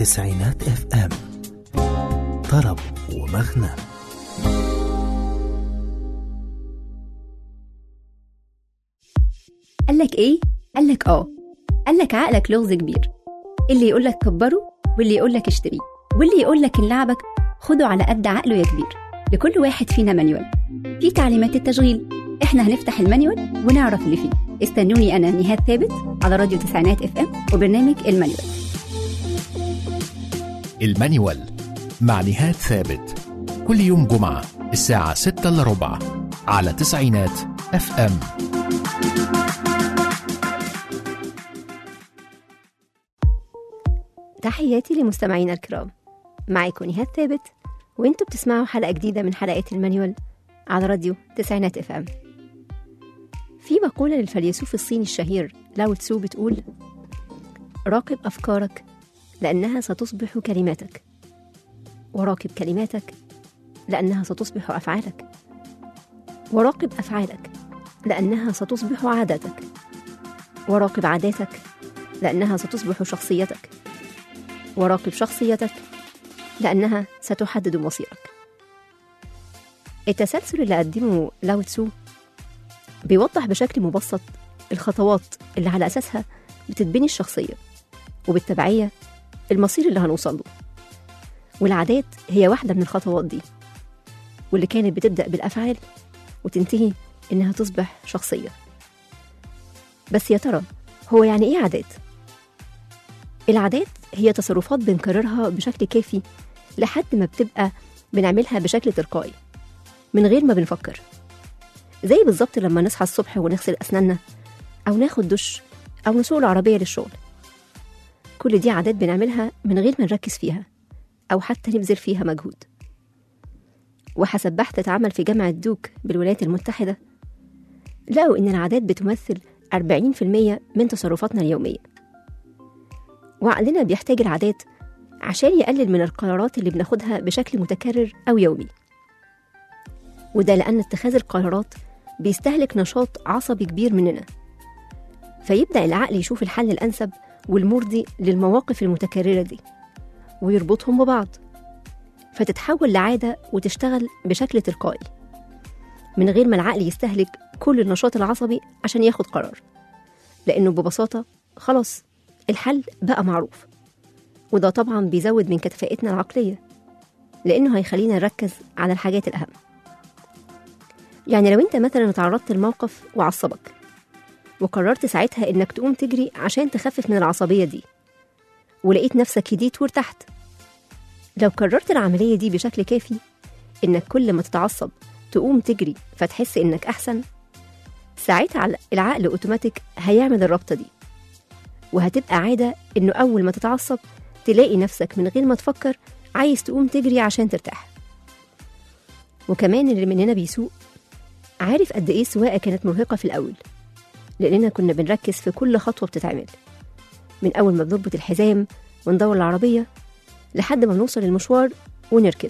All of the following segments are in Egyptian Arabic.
تسعينات اف ام طرب ومغنى قالك ايه؟ قالك اه قالك عقلك لغز كبير اللي يقولك كبره واللي يقولك اشتريه واللي يقولك ان لعبك خده على قد عقله يا كبير لكل واحد فينا مانيوال في تعليمات التشغيل احنا هنفتح المانيوال ونعرف اللي فيه استنوني انا نهاد ثابت على راديو تسعينات اف ام وبرنامج المانيوال المانيوال مع نهاد ثابت كل يوم جمعة الساعة 6 إلا ربع على تسعينات اف ام تحياتي لمستمعينا الكرام معاكم نهاد ثابت وانتوا بتسمعوا حلقة جديدة من حلقات المانيوال على راديو تسعينات اف ام في مقولة للفيلسوف الصيني الشهير لاو تسو بتقول راقب أفكارك لأنها ستصبح كلماتك وراقب كلماتك لأنها ستصبح أفعالك وراقب أفعالك لأنها ستصبح عاداتك وراقب عاداتك لأنها ستصبح شخصيتك وراقب شخصيتك لأنها ستحدد مصيرك التسلسل اللي قدمه لاو تسو بيوضح بشكل مبسط الخطوات اللي على أساسها بتتبني الشخصية وبالتبعية المصير اللي هنوصل له والعادات هي واحدة من الخطوات دي واللي كانت بتبدأ بالأفعال وتنتهي إنها تصبح شخصية بس يا ترى هو يعني إيه عادات؟ العادات هي تصرفات بنكررها بشكل كافي لحد ما بتبقى بنعملها بشكل تلقائي من غير ما بنفكر زي بالظبط لما نصحى الصبح ونغسل أسناننا أو ناخد دش أو نسوق العربية للشغل كل دي عادات بنعملها من غير ما نركز فيها أو حتى نبذل فيها مجهود وحسب بحث اتعمل في جامعة دوك بالولايات المتحدة لقوا إن العادات بتمثل 40% من تصرفاتنا اليومية وعقلنا بيحتاج العادات عشان يقلل من القرارات اللي بناخدها بشكل متكرر أو يومي وده لأن اتخاذ القرارات بيستهلك نشاط عصبي كبير مننا فيبدأ العقل يشوف الحل الأنسب والمرضي للمواقف المتكررة دي ويربطهم ببعض فتتحول لعادة وتشتغل بشكل تلقائي من غير ما العقل يستهلك كل النشاط العصبي عشان ياخد قرار لأنه ببساطة خلاص الحل بقى معروف وده طبعا بيزود من كفاءتنا العقلية لأنه هيخلينا نركز على الحاجات الأهم يعني لو انت مثلا اتعرضت لموقف وعصبك وقررت ساعتها انك تقوم تجري عشان تخفف من العصبية دي ولقيت نفسك هديت وارتحت لو كررت العملية دي بشكل كافي انك كل ما تتعصب تقوم تجري فتحس انك احسن ساعتها العقل اوتوماتيك هيعمل الرابطة دي وهتبقى عادة انه اول ما تتعصب تلاقي نفسك من غير ما تفكر عايز تقوم تجري عشان ترتاح وكمان اللي مننا بيسوق عارف قد ايه السواقة كانت مرهقة في الأول لأننا كنا بنركز في كل خطوة بتتعمل من أول ما بنربط الحزام وندور العربية لحد ما بنوصل المشوار ونركب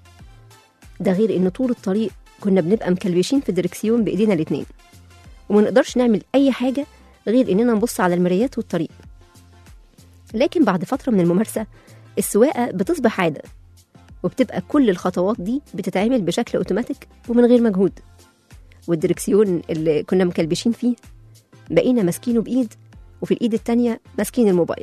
ده غير إن طول الطريق كنا بنبقى مكلبشين في الدركسيون بإيدينا الاتنين وما نقدرش نعمل أي حاجة غير إننا نبص على المرايات والطريق لكن بعد فترة من الممارسة السواقة بتصبح عادة وبتبقى كل الخطوات دي بتتعمل بشكل اوتوماتيك ومن غير مجهود والدركسيون اللي كنا مكلبشين فيه بقينا ماسكينه بإيد وفي الإيد التانية ماسكين الموبايل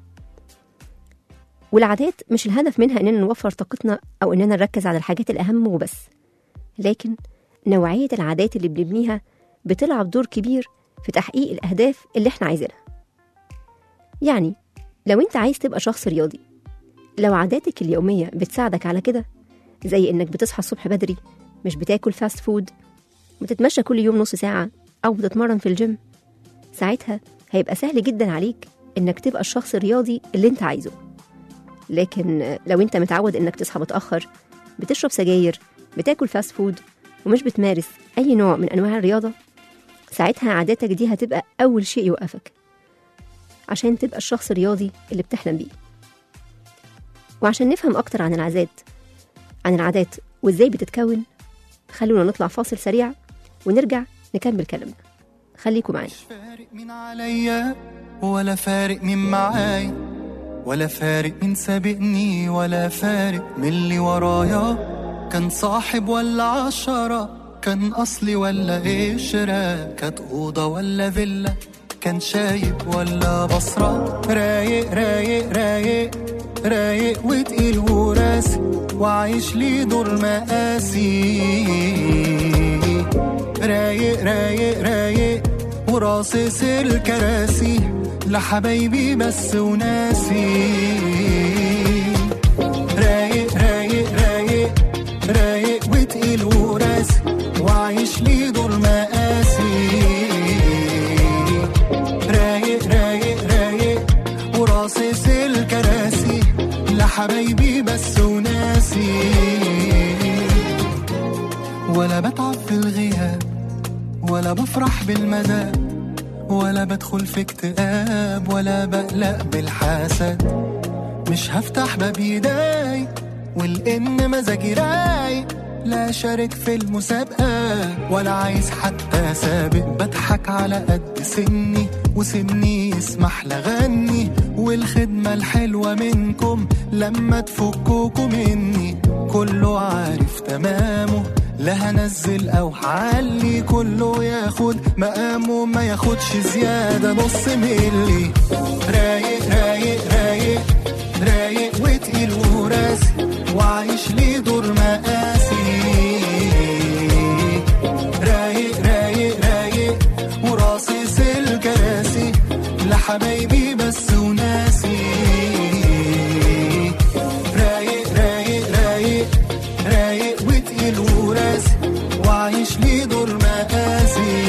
والعادات مش الهدف منها إننا نوفر طاقتنا أو إننا نركز على الحاجات الأهم وبس لكن نوعية العادات اللي بنبنيها بتلعب دور كبير في تحقيق الأهداف اللي إحنا عايزينها يعني لو أنت عايز تبقى شخص رياضي لو عاداتك اليومية بتساعدك على كده زي إنك بتصحى الصبح بدري مش بتاكل فاست فود بتتمشى كل يوم نص ساعة أو بتتمرن في الجيم ساعتها هيبقى سهل جدا عليك إنك تبقى الشخص الرياضي اللي أنت عايزه لكن لو أنت متعود إنك تصحى متأخر بتشرب سجاير بتاكل فاست فود ومش بتمارس أي نوع من أنواع الرياضة ساعتها عاداتك دي هتبقى أول شيء يوقفك عشان تبقى الشخص الرياضي اللي بتحلم بيه وعشان نفهم أكتر عن العادات عن العادات وإزاي بتتكون خلونا نطلع فاصل سريع ونرجع نكمل كلامنا خليكم معانا فارق مين عليا ولا فارق مين معايا ولا فارق مين سابقني ولا فارق من اللي ورايا كان صاحب ولا عشرة كان أصلي ولا قشرة كانت أوضة ولا فيلا كان شايب ولا بصرة رايق رايق رايق رايق وتقيل وراسي وعايش لي دور مقاسي رايق رايق رايق وراصص الكراسي لحبايبي بس وناسي رايق رايق رايق رايق وتقيل وراسي وعايش لي دور مقاسي رايق رايق رايق وراصص الكراسي لحبايبي بس وناسي ولا بتعب في الغياب ولا بفرح بالمذاب ولا بدخل في اكتئاب ولا بقلق بالحسد مش هفتح باب ايداي والان مزاجي رايق لا شارك في المسابقة ولا عايز حتى سابق بضحك على قد سني وسني يسمح لغني والخدمة الحلوة منكم لما تفكوكوا مني كله عارف تمامه لا هنزل او هعلي كله ياخد مقامه ما ياخدش زيادة نص ملي رايق رايق رايق رايق وتقيل وراسي وعايش لي دور مقاسي رايق رايق رايق وراصص الكراسي لحبايبي بس وناسي رايق رايق رايق رايق وتقيل وراسي وعايش لي دور مقاسي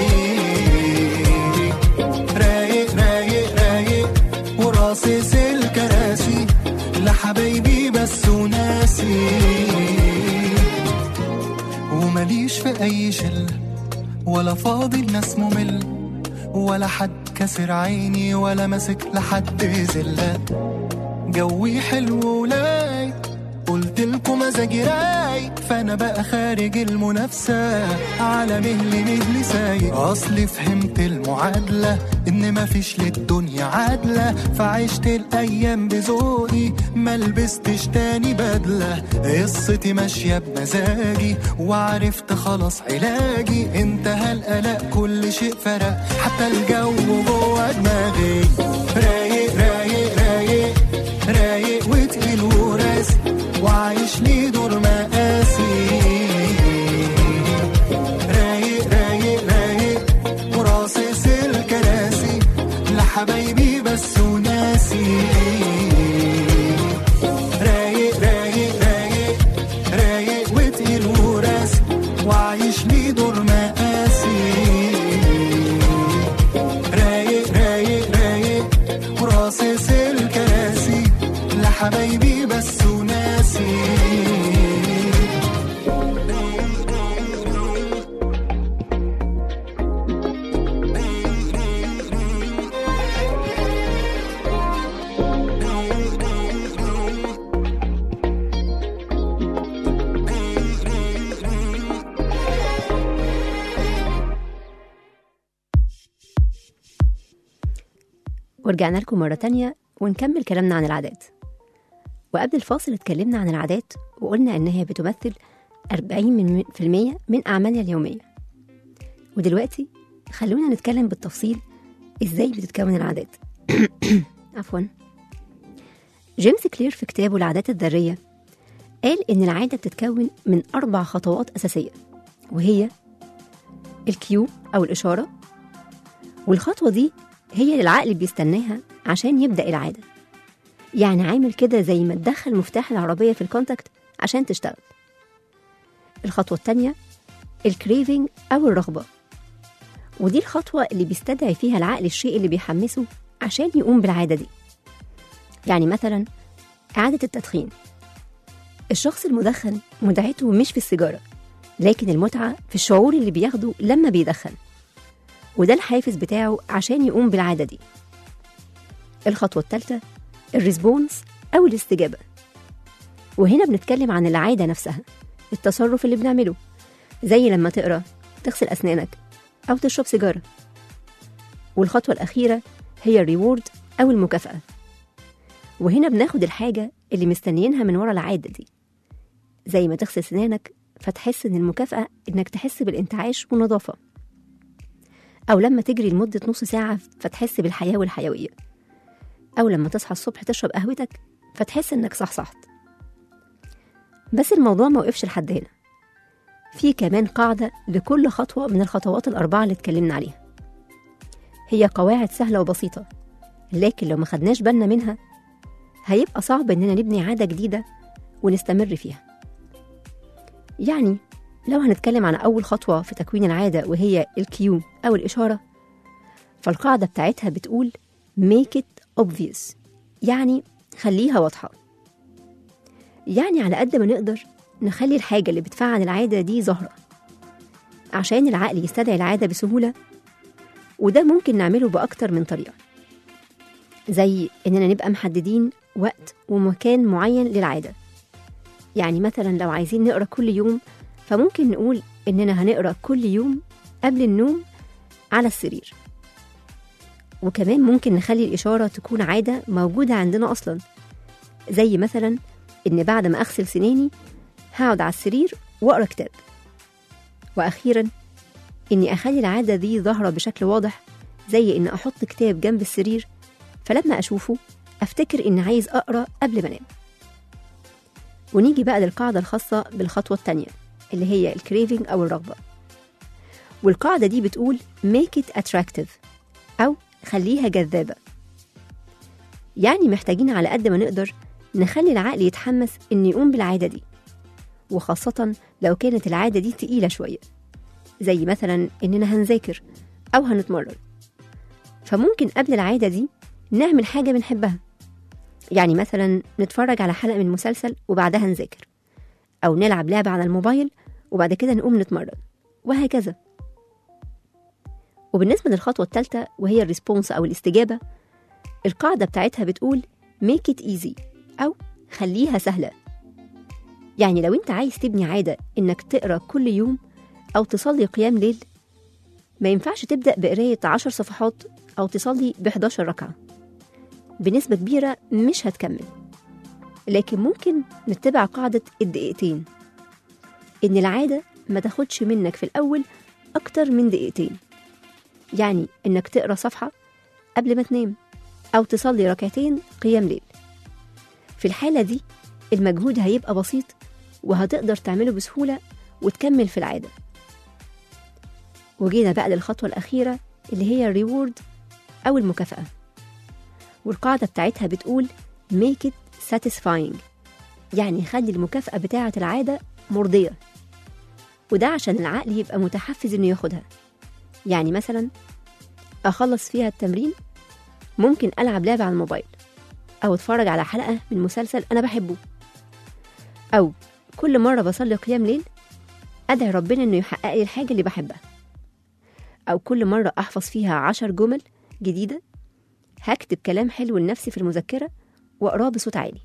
رايق رايق رايق وراصص الكراسي لحبايبي بس وناسي ومليش في اي شله ولا فاضي الناس ممل ولا حد كسر عيني ولا ماسك لحد زله جوي حلو ولاي قلت لكم مزاجي رايق فانا بقى خارج المنافسه على مهل مهل سايق اصلي فهمت المعادله ان مفيش للدنيا عادله فعشت الايام بذوقي ما لبستش تاني بدله قصتي ماشيه بمزاجي وعرفت خلاص علاجي انتهى القلق كل شيء فرق حتى الجو جوه دماغي رايق رايق رايق رايق وتقيل وراسي وعايش لي دور مقاسي رايق رايق رايق وراصص الكراسي لحبايبي بس وناسي رايق رايق رايق رايق وتقيل وراسي وعايش لي دور مقاسي رايق رايق رايق وراصص الكراسي لحبايبي بس وناسي ورجعنا لكم مرة تانية ونكمل كلامنا عن العادات وقبل الفاصل اتكلمنا عن العادات وقلنا إنها بتمثل 40% من, في المية من أعمالنا اليومية ودلوقتي خلونا نتكلم بالتفصيل إزاي بتتكون العادات عفوا جيمس كلير في كتابه العادات الذرية قال إن العادة بتتكون من أربع خطوات أساسية وهي الكيو أو الإشارة والخطوة دي هي اللي العقل بيستناها عشان يبدأ العادة يعني عامل كده زي ما تدخل مفتاح العربية في الكونتاكت عشان تشتغل الخطوة التانية الكريفنج أو الرغبة ودي الخطوة اللي بيستدعي فيها العقل الشيء اللي بيحمسه عشان يقوم بالعادة دي يعني مثلا إعادة التدخين الشخص المدخن متعته مش في السيجارة لكن المتعة في الشعور اللي بياخده لما بيدخن وده الحافز بتاعه عشان يقوم بالعادة دي الخطوة الثالثة الريسبونس أو الاستجابة وهنا بنتكلم عن العادة نفسها التصرف اللي بنعمله زي لما تقرأ تغسل أسنانك أو تشرب سيجارة والخطوة الأخيرة هي الريورد أو المكافأة وهنا بناخد الحاجة اللي مستنيينها من ورا العادة دي زي ما تغسل سنانك فتحس إن المكافأة إنك تحس بالانتعاش والنظافة أو لما تجري لمدة نص ساعة فتحس بالحياة والحيوية أو لما تصحى الصبح تشرب قهوتك فتحس إنك صحصحت بس الموضوع ما وقفش لحد هنا في كمان قاعدة لكل خطوة من الخطوات الأربعة اللي اتكلمنا عليها هي قواعد سهلة وبسيطة لكن لو ما خدناش بالنا منها هيبقى صعب إننا نبني عادة جديدة ونستمر فيها يعني لو هنتكلم عن أول خطوة في تكوين العادة وهي الكيو أو الإشارة فالقاعدة بتاعتها بتقول make it obvious يعني خليها واضحة يعني على قد ما نقدر نخلي الحاجة اللي بتفعل العادة دي ظاهرة عشان العقل يستدعي العادة بسهولة وده ممكن نعمله بأكتر من طريقة زي إننا نبقى محددين وقت ومكان معين للعادة يعني مثلا لو عايزين نقرأ كل يوم فممكن نقول إننا هنقرأ كل يوم قبل النوم على السرير وكمان ممكن نخلي الإشارة تكون عادة موجودة عندنا أصلا زي مثلا إن بعد ما أغسل سناني هقعد على السرير وأقرأ كتاب وأخيرا إني أخلي العادة دي ظاهرة بشكل واضح زي إن أحط كتاب جنب السرير فلما أشوفه أفتكر إني عايز أقرأ قبل ما أنام ونيجي بقى للقاعدة الخاصة بالخطوة التانية اللي هي الكريفنج أو الرغبة والقاعدة دي بتقول make it attractive أو خليها جذابة يعني محتاجين على قد ما نقدر نخلي العقل يتحمس إن يقوم بالعادة دي وخاصة لو كانت العادة دي تقيلة شوية زي مثلا إننا هنذاكر أو هنتمرن فممكن قبل العادة دي نعمل حاجة بنحبها يعني مثلا نتفرج على حلقة من مسلسل وبعدها نذاكر أو نلعب لعبة على الموبايل وبعد كده نقوم نتمرن وهكذا وبالنسبة للخطوة الثالثة وهي الريسبونس أو الاستجابة القاعدة بتاعتها بتقول make it easy أو خليها سهلة يعني لو أنت عايز تبني عادة إنك تقرأ كل يوم أو تصلي قيام ليل ما ينفعش تبدأ بقراية عشر صفحات أو تصلي ب 11 ركعة بنسبة كبيرة مش هتكمل لكن ممكن نتبع قاعدة الدقيقتين إن العادة ما تاخدش منك في الأول أكتر من دقيقتين يعني إنك تقرأ صفحة قبل ما تنام أو تصلي ركعتين قيام ليل في الحالة دي المجهود هيبقى بسيط وهتقدر تعمله بسهولة وتكمل في العادة وجينا بقى للخطوة الأخيرة اللي هي الريورد أو المكافأة والقاعدة بتاعتها بتقول make it satisfying يعني خلي المكافأة بتاعة العادة مرضية وده عشان العقل يبقى متحفز إنه ياخدها يعني مثلا أخلص فيها التمرين ممكن ألعب لعبة على الموبايل أو أتفرج على حلقة من مسلسل أنا بحبه أو كل مرة بصلي قيام ليل أدعي ربنا إنه يحقق لي الحاجة اللي بحبها أو كل مرة أحفظ فيها عشر جمل جديدة هكتب كلام حلو لنفسي في المذكرة وأقراه بصوت عالي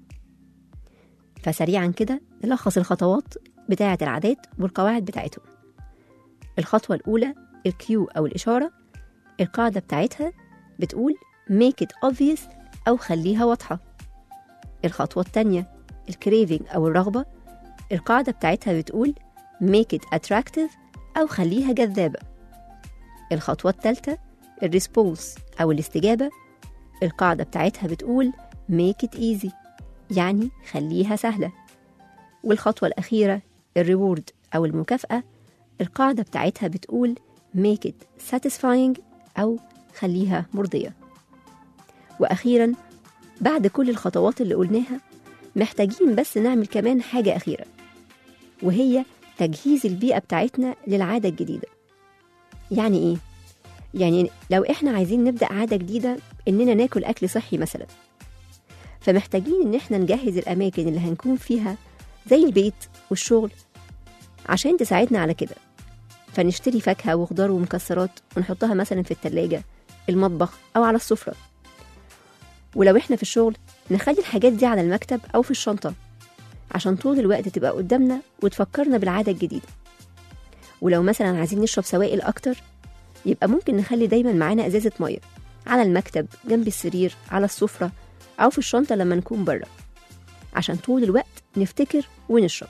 فسريعا كده نلخص الخطوات بتاعة العادات والقواعد بتاعتهم الخطوة الأولى الكيو أو الإشارة القاعدة بتاعتها بتقول make it obvious أو خليها واضحة الخطوة التانية الكريفنج أو الرغبة القاعدة بتاعتها بتقول make it attractive أو خليها جذابة الخطوة التالتة الريسبونس أو الاستجابة القاعدة بتاعتها بتقول make it easy يعني خليها سهلة والخطوة الأخيرة الريورد أو المكافأة القاعدة بتاعتها بتقول make it satisfying أو خليها مرضية وأخيرا بعد كل الخطوات اللي قلناها محتاجين بس نعمل كمان حاجة أخيرة وهي تجهيز البيئة بتاعتنا للعادة الجديدة يعني إيه؟ يعني لو إحنا عايزين نبدأ عادة جديدة إننا ناكل أكل صحي مثلا فمحتاجين إن إحنا نجهز الأماكن اللي هنكون فيها زي البيت والشغل عشان تساعدنا على كده فنشتري فاكهة وخضار ومكسرات ونحطها مثلا في التلاجة المطبخ أو على السفرة ولو إحنا في الشغل نخلي الحاجات دي على المكتب أو في الشنطة عشان طول الوقت تبقى قدامنا وتفكرنا بالعادة الجديدة ولو مثلا عايزين نشرب سوائل أكتر يبقى ممكن نخلي دايما معانا إزازة مية على المكتب جنب السرير على السفرة أو في الشنطة لما نكون بره عشان طول الوقت نفتكر ونشرب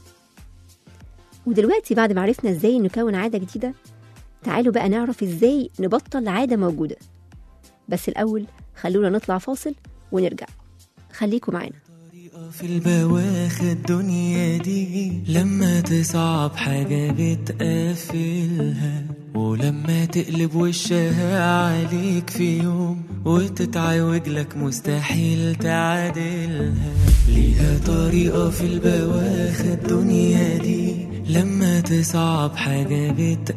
ودلوقتي بعد ما عرفنا ازاي نكون عادة جديدة تعالوا بقى نعرف ازاي نبطل عادة موجودة بس الأول خلونا نطلع فاصل ونرجع خليكم معانا في البواخة الدنيا دي لما تصعب حاجة بتقفلها ولما تقلب وشها عليك في يوم وتتعوج لك مستحيل تعادلها ليها طريقة في البواخة الدنيا دي لما تصعب حاجة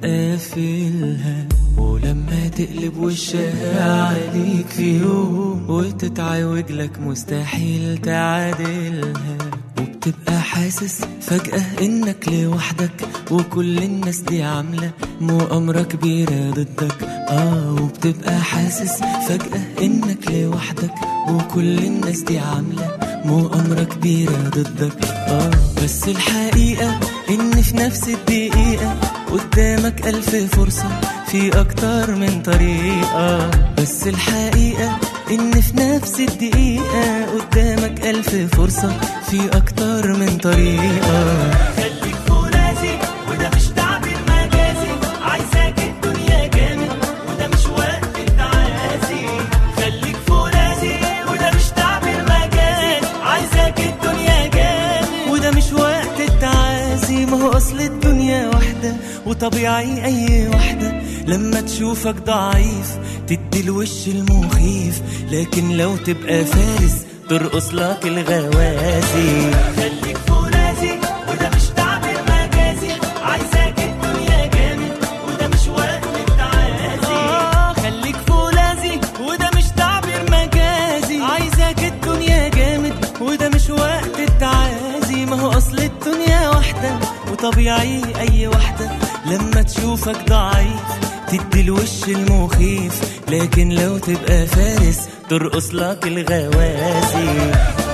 بتقفلها ولما تقلب وشها عليك في يوم وتتعوج لك مستحيل تعادلها وبتبقى حاسس فجأة انك لوحدك وكل الناس دي عاملة مؤامرة كبيرة ضدك اه وبتبقى حاسس فجأة انك لوحدك وكل الناس دي عاملة مؤامرة كبيرة ضدك اه بس الحقيقة ان في نفس الدقيقة قدامك ألف فرصة في أكتر من طريقة بس الحقيقة إن في نفس الدقيقة قدامك ألف فرصة في أكتر من طريقة خليك فرازي وده مش تعبير مجازي عايزاك الدنيا جامد وده مش وقت التعازي خليك فرازي وده مش تعبير مجازي عايزاك الدنيا جامد وده مش وقت التعازي ما هو أصل الدنيا واحدة وطبيعي أي واحدة لما تشوفك ضعيف تدي الوش المخيف لكن لو تبقى فارس ترقص لك الغوازي خليك فرازي وده مش تعبير مجازي عايزاك الدنيا جامد وده مش وقت التعازي آه خليك فولاذي وده مش تعبير مجازي عايزاك الدنيا جامد وده مش وقت التعازي ما هو اصل الدنيا واحدة وطبيعي اي واحدة لما تشوفك ضعيف تدي الوش المخيف لكن لو تبقى فارس ترقص لك الغوازي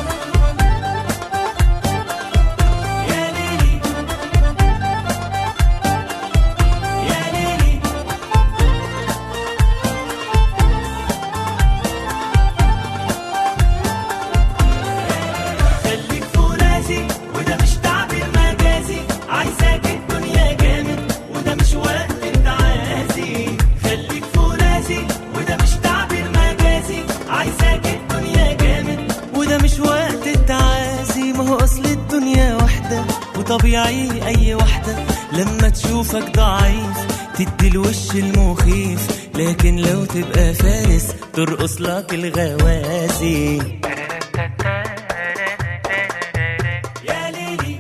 يا ليلي يا ليلي خليك فرازي وده مش تعبير مجازي عايزاك الدنيا جامد وده مش وقت التعازي خليك فرازي وده مش تعبير مجازي عايزاك الدنيا جامد وده مش وقت التعازي ما هو اصل الدنيا واحدة وطبيعي اي واحدة لما تشوفك ضعيف تدي الوش المخيف لكن لو تبقى فارس ترقص لك الغوازي يا ليلي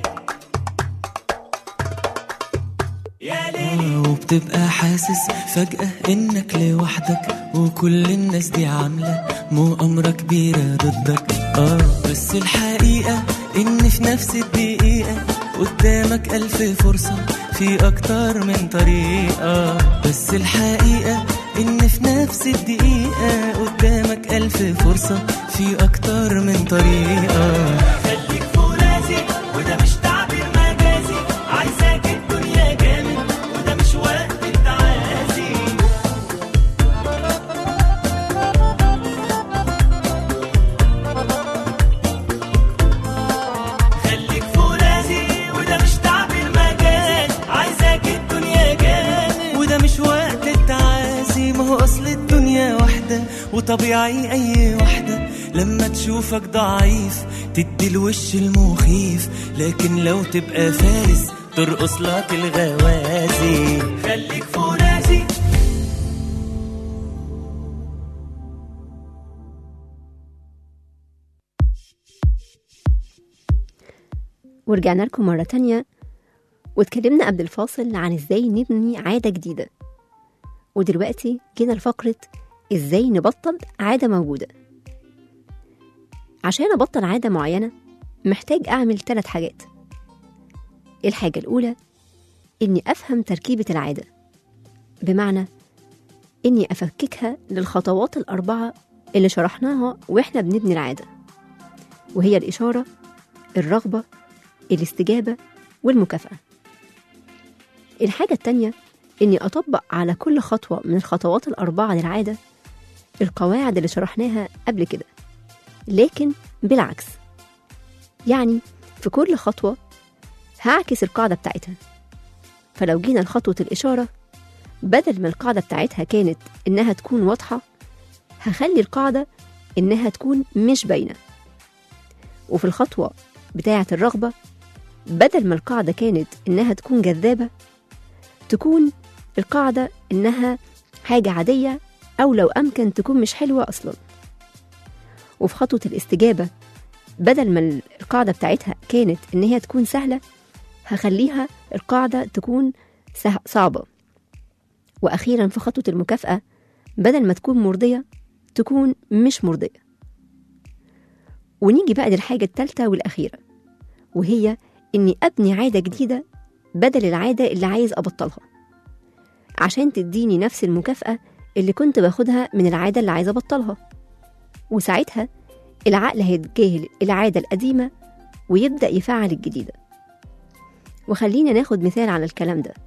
يا ليلي وبتبقى حاسس فجأة انك لوحدك وكل الناس دي عاملة مؤامرة كبيرة ضدك اه بس الحقيقة ان في نفس الدقيقة قدامك ألف فرصة في أكتر من طريقة بس الحقيقة إن في نفس الدقيقة قدامك ألف فرصة في أكتر من طريقة خليك فرازي وده مش تعبير مجازي عايزاك الدنيا جامد وده مش وقت التعازي خليك فرازي وده مش تعبير مجاز عايزاك الدنيا جامد وده مش وقت التعازي ما هو اصل الدنيا واحدة وطبيعي اي واحدة لما تشوفك ضعيف تدي الوش المخيف لكن لو تبقى فارس ترقص لك الغوازي خليك فرازي ورجعنا لكم مرة تانية واتكلمنا قبل الفاصل عن ازاي نبني عادة جديدة ودلوقتي جينا لفقرة ازاي نبطل عادة موجودة عشان أبطل عادة معينة محتاج أعمل ثلاث حاجات الحاجة الأولى إني أفهم تركيبة العادة بمعنى إني أفككها للخطوات الأربعة اللي شرحناها وإحنا بنبني العادة وهي الإشارة الرغبة الاستجابة والمكافأة الحاجة التانية إني أطبق على كل خطوة من الخطوات الأربعة للعادة القواعد اللي شرحناها قبل كده لكن بالعكس يعني في كل خطوة هعكس القاعدة بتاعتها فلو جينا لخطوة الإشارة بدل ما القاعدة بتاعتها كانت إنها تكون واضحة هخلي القاعدة إنها تكون مش باينة وفي الخطوة بتاعة الرغبة بدل ما القاعدة كانت إنها تكون جذابة تكون القاعدة إنها حاجة عادية أو لو أمكن تكون مش حلوة أصلا وفي خطوة الاستجابة بدل ما القاعدة بتاعتها كانت إن هي تكون سهلة هخليها القاعدة تكون سه- صعبة وأخيرا في خطوة المكافأة بدل ما تكون مرضية تكون مش مرضية ونيجي بقى للحاجة التالتة والأخيرة وهي إني أبني عادة جديدة بدل العادة اللي عايز أبطلها عشان تديني نفس المكافأة اللي كنت باخدها من العادة اللي عايز أبطلها وساعتها العقل هيتجاهل العادة القديمة ويبدأ يفعل الجديدة وخلينا ناخد مثال على الكلام ده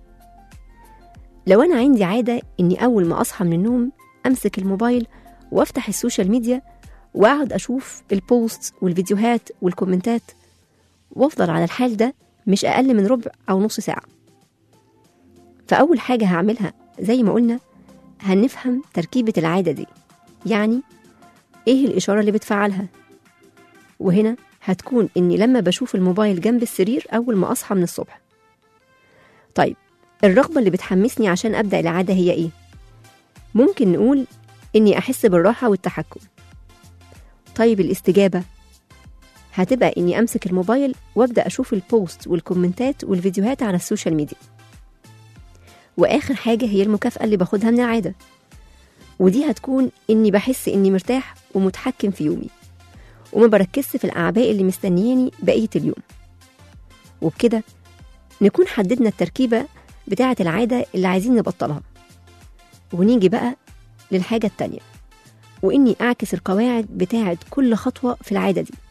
لو أنا عندي عادة إني أول ما أصحى من النوم أمسك الموبايل وأفتح السوشيال ميديا وأقعد أشوف البوست والفيديوهات والكومنتات وأفضل على الحال ده مش أقل من ربع أو نص ساعة فأول حاجة هعملها زي ما قلنا هنفهم تركيبة العادة دي يعني إيه الإشارة اللي بتفعلها وهنا هتكون إني لما بشوف الموبايل جنب السرير أول ما أصحى من الصبح طيب الرغبة اللي بتحمسني عشان أبدأ العادة هي إيه؟ ممكن نقول إني أحس بالراحة والتحكم طيب الاستجابة هتبقى إني أمسك الموبايل وأبدأ أشوف البوست والكومنتات والفيديوهات على السوشيال ميديا وآخر حاجة هي المكافأة اللي باخدها من العادة ودي هتكون إني بحس إني مرتاح ومتحكم في يومي وما بركزش في الأعباء اللي مستنياني بقية اليوم وبكده نكون حددنا التركيبة بتاعة العادة اللي عايزين نبطلها ونيجي بقى للحاجة التانية وإني أعكس القواعد بتاعة كل خطوة في العادة دي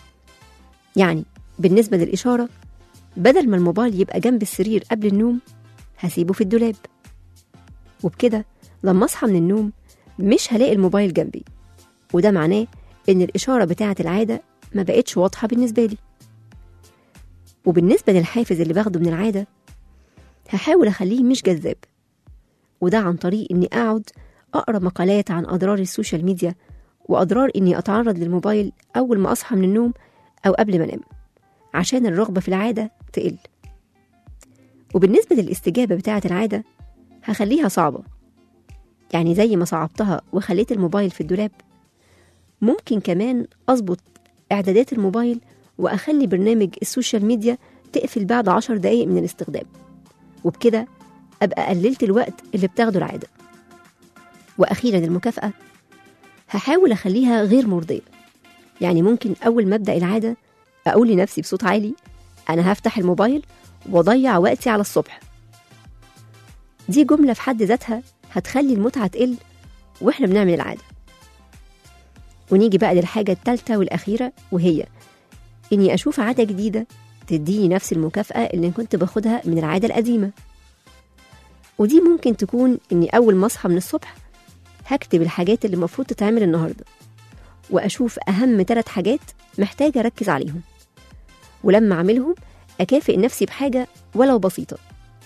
يعني بالنسبة للإشارة بدل ما الموبايل يبقى جنب السرير قبل النوم هسيبه في الدولاب وبكده لما أصحى من النوم مش هلاقي الموبايل جنبي وده معناه إن الإشارة بتاعة العادة ما بقتش واضحة بالنسبة لي وبالنسبة للحافز اللي باخده من العادة هحاول أخليه مش جذاب وده عن طريق إني أقعد أقرأ مقالات عن أضرار السوشيال ميديا وأضرار إني أتعرض للموبايل أول ما أصحى من النوم أو قبل ما أنام عشان الرغبة في العادة تقل وبالنسبة للاستجابة بتاعة العادة هخليها صعبة يعني زي ما صعبتها وخليت الموبايل في الدولاب ممكن كمان أظبط إعدادات الموبايل وأخلي برنامج السوشيال ميديا تقفل بعد عشر دقايق من الاستخدام وبكده أبقى قللت الوقت اللي بتاخده العادة وأخيرا المكافأة هحاول أخليها غير مرضية يعني ممكن أول ما أبدأ العادة أقول لنفسي بصوت عالي أنا هفتح الموبايل وأضيع وقتي على الصبح دي جملة في حد ذاتها هتخلي المتعة تقل وإحنا بنعمل العادة ونيجي بقى للحاجة التالتة والأخيرة وهي إني أشوف عادة جديدة تديني نفس المكافأة اللي كنت باخدها من العادة القديمة ودي ممكن تكون إني أول ما أصحى من الصبح هكتب الحاجات اللي المفروض تتعمل النهاردة وأشوف أهم ثلاث حاجات محتاجة أركز عليهم ولما أعملهم أكافئ نفسي بحاجة ولو بسيطة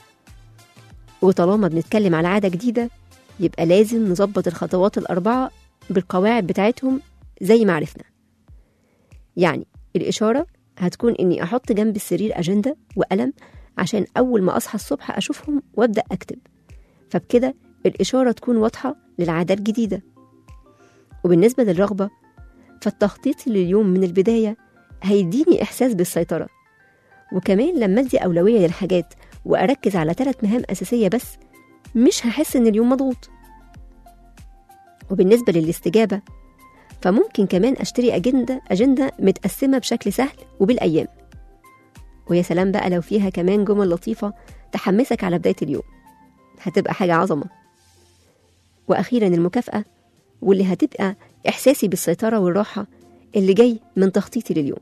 وطالما بنتكلم على عادة جديدة يبقى لازم نظبط الخطوات الأربعة بالقواعد بتاعتهم زي ما عرفنا يعني الإشارة هتكون إني أحط جنب السرير أجندة وقلم عشان أول ما أصحى الصبح أشوفهم وأبدأ أكتب فبكده الإشارة تكون واضحة للعادة الجديدة وبالنسبة للرغبة فالتخطيط لليوم من البداية هيديني إحساس بالسيطرة وكمان لما أدي أولوية للحاجات وأركز على ثلاث مهام أساسية بس مش هحس إن اليوم مضغوط وبالنسبة للاستجابة فممكن كمان أشتري أجندة أجندة متقسمة بشكل سهل وبالأيام ويا سلام بقى لو فيها كمان جمل لطيفة تحمسك على بداية اليوم هتبقى حاجة عظمة وأخيرا المكافأة واللي هتبقى إحساسي بالسيطرة والراحة اللي جاي من تخطيطي لليوم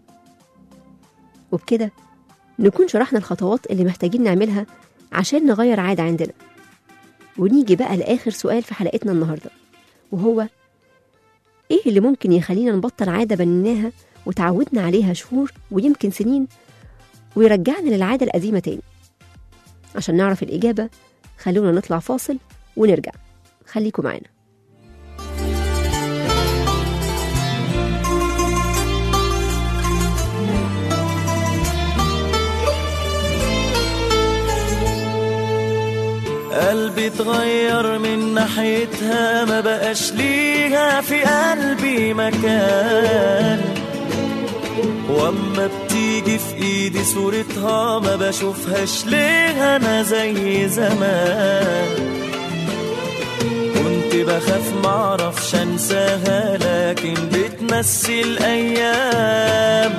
وبكده نكون شرحنا الخطوات اللي محتاجين نعملها عشان نغير عادة عندنا ونيجي بقى لآخر سؤال في حلقتنا النهاردة وهو إيه اللي ممكن يخلينا نبطل عادة بنيناها وتعودنا عليها شهور ويمكن سنين ويرجعنا للعادة القديمة تاني عشان نعرف الإجابة خلونا نطلع فاصل ونرجع خليكم معانا قلبي اتغير من ناحيتها ما بقاش ليها في قلبي مكان واما بتيجي في ايدي صورتها ما بشوفهاش ليه انا زي زمان كنت بخاف معرفش انساها لكن بتمثل ايام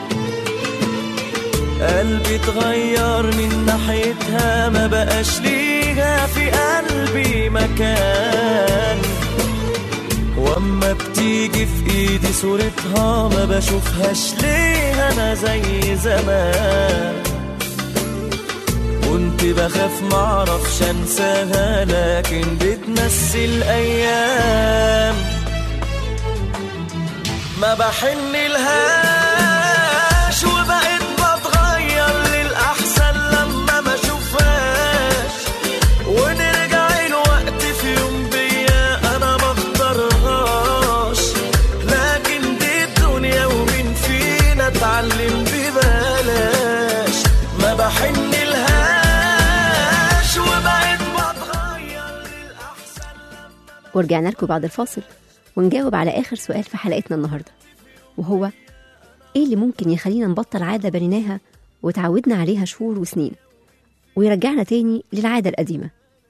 قلبي اتغير من ناحيتها ما بقاش ليها في قلبي مكان واما بتيجي في ايدي صورتها ما بشوفهاش ليه انا زي زمان كنت بخاف معرفش انساها لكن بتمثل ايام ما بحن لهاش وبقيت بتغير للأحسن لما ما اشوفهاش ونرجع الوقت في يوم بيا انا ما اختارهاش لكن دي الدنيا ومين فينا اتعلم ببلاش ما بحن لهاش وبقيت بتغير للأحسن ورجعنا لكم بعد الفاصل ونجاوب على آخر سؤال في حلقتنا النهاردة وهو إيه اللي ممكن يخلينا نبطل عادة بنيناها وتعودنا عليها شهور وسنين ويرجعنا تاني للعادة القديمة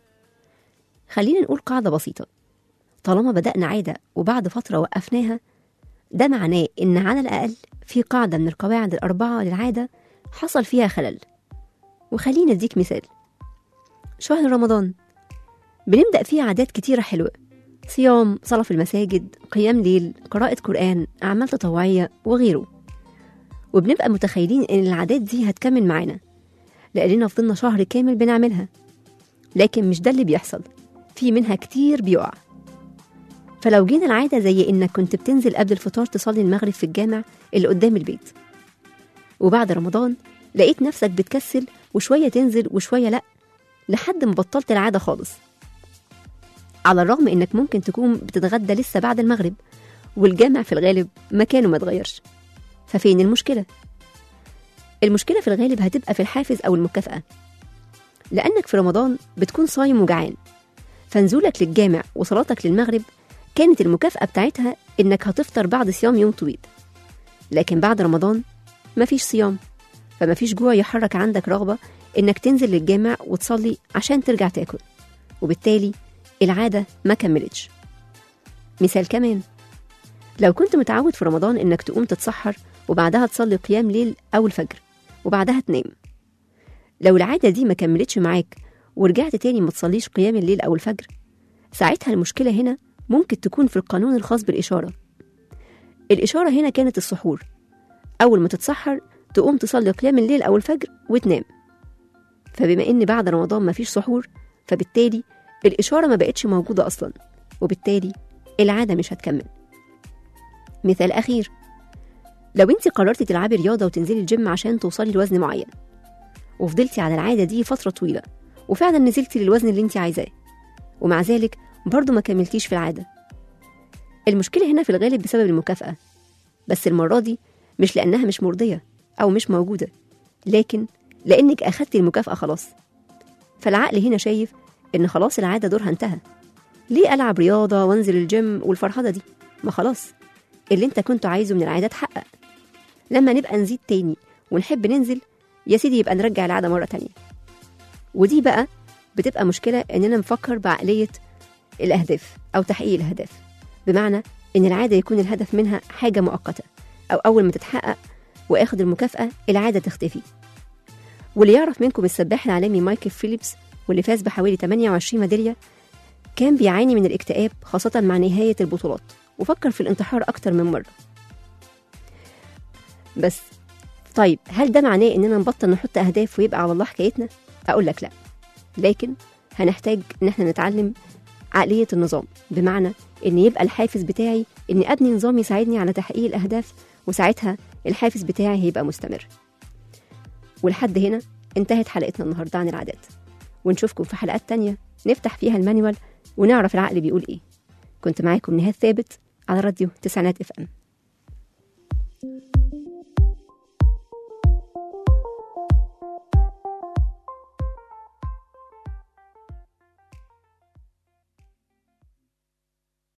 خلينا نقول قاعدة بسيطة طالما بدأنا عادة وبعد فترة وقفناها ده معناه إن على الأقل في قاعدة من القواعد الأربعة للعادة حصل فيها خلل وخلينا أديك مثال شهر رمضان بنبدأ فيه عادات كتيرة حلوة صيام صلاة في المساجد قيام ليل قراءة قرآن أعمال تطوعية وغيره وبنبقى متخيلين إن العادات دي هتكمل معانا لأننا فضلنا شهر كامل بنعملها لكن مش ده اللي بيحصل في منها كتير بيقع فلو جينا العادة زي إنك كنت بتنزل قبل الفطار تصلي المغرب في الجامع اللي قدام البيت وبعد رمضان لقيت نفسك بتكسل وشوية تنزل وشوية لأ لحد ما بطلت العادة خالص على الرغم إنك ممكن تكون بتتغدى لسه بعد المغرب والجامع في الغالب مكانه ما اتغيرش ففين المشكلة؟ المشكلة في الغالب هتبقى في الحافز أو المكافأة لأنك في رمضان بتكون صايم وجعان فنزولك للجامع وصلاتك للمغرب كانت المكافأة بتاعتها إنك هتفطر بعد صيام يوم طويل لكن بعد رمضان مفيش صيام فمفيش جوع يحرك عندك رغبة إنك تنزل للجامع وتصلي عشان ترجع تاكل وبالتالي العادة ما كملتش مثال كمان لو كنت متعود في رمضان إنك تقوم تتسحر وبعدها تصلي قيام ليل أو الفجر وبعدها تنام لو العادة دي ما كملتش معاك ورجعت تاني ما تصليش قيام الليل أو الفجر ساعتها المشكلة هنا ممكن تكون في القانون الخاص بالإشارة الإشارة هنا كانت السحور أول ما تتسحر تقوم تصلي قيام الليل أو الفجر وتنام فبما إن بعد رمضان مفيش سحور فبالتالي الإشارة ما بقتش موجودة أصلا وبالتالي العادة مش هتكمل مثال أخير لو انت قررتي تلعبي رياضة وتنزلي الجيم عشان توصلي لوزن معين وفضلتي على العادة دي فترة طويلة وفعلا نزلتي للوزن اللي انت عايزاه ومع ذلك برضه ما كملتيش في العادة المشكلة هنا في الغالب بسبب المكافأة بس المرة دي مش لأنها مش مرضية أو مش موجودة لكن لأنك أخدتي المكافأة خلاص فالعقل هنا شايف إن خلاص العادة دورها انتهى ليه ألعب رياضة وأنزل الجيم والفرحدة دي ما خلاص اللي انت كنت عايزه من العادة اتحقق لما نبقى نزيد تاني ونحب ننزل يا سيدي يبقى نرجع العادة مرة تانية ودي بقى بتبقى مشكلة إننا نفكر بعقلية الأهداف أو تحقيق الأهداف بمعنى إن العادة يكون الهدف منها حاجة مؤقتة أو أول ما تتحقق وآخد المكافأة العادة تختفي واللي يعرف منكم السباح العالمي مايكل فيليبس واللي فاز بحوالي 28 ميدالية كان بيعاني من الاكتئاب خاصة مع نهاية البطولات وفكر في الانتحار أكتر من مرة بس طيب هل ده معناه إننا نبطل نحط أهداف ويبقى على الله حكايتنا؟ أقول لك لأ لكن هنحتاج إن احنا نتعلم عقلية النظام بمعنى إن يبقى الحافز بتاعي إني أبني نظام يساعدني على تحقيق الأهداف وساعتها الحافز بتاعي هيبقى مستمر ولحد هنا انتهت حلقتنا النهاردة عن العادات ونشوفكم في حلقات تانية نفتح فيها المانيوال ونعرف العقل بيقول إيه كنت معاكم نهاد ثابت على راديو تسعينات اف ام